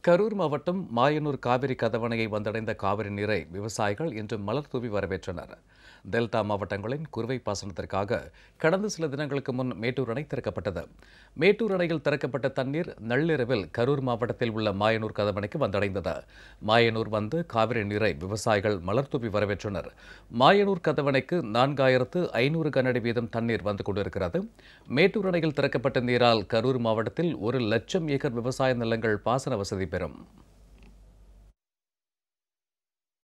கரூர் மாவட்டம் மாயனூர் காவிரி கதவணையை வந்தடைந்த காவிரி நீரை விவசாயிகள் இன்று மலர் தூவி வரவேற்றனர் டெல்டா மாவட்டங்களின் குறுவை பாசனத்திற்காக கடந்த சில தினங்களுக்கு முன் மேட்டூர் அணை திறக்கப்பட்டது மேட்டூர் அணையில் திறக்கப்பட்ட தண்ணீர் நள்ளிரவில் கரூர் மாவட்டத்தில் உள்ள மாயனூர் கதவணைக்கு வந்தடைந்தது மாயனூர் வந்து காவிரி நீரை விவசாயிகள் மலர் தூவி வரவேற்றனர் மாயனூர் கதவணைக்கு நான்காயிரத்து ஐநூறு கனஅடி வீதம் தண்ணீர் வந்து கொண்டிருக்கிறது மேட்டூர் அணையில் திறக்கப்பட்ட நீரால் கரூர் மாவட்டத்தில் ஒரு லட்சம் ஏக்கர் விவசாய நிலங்கள் பாசன வசதி பெறும்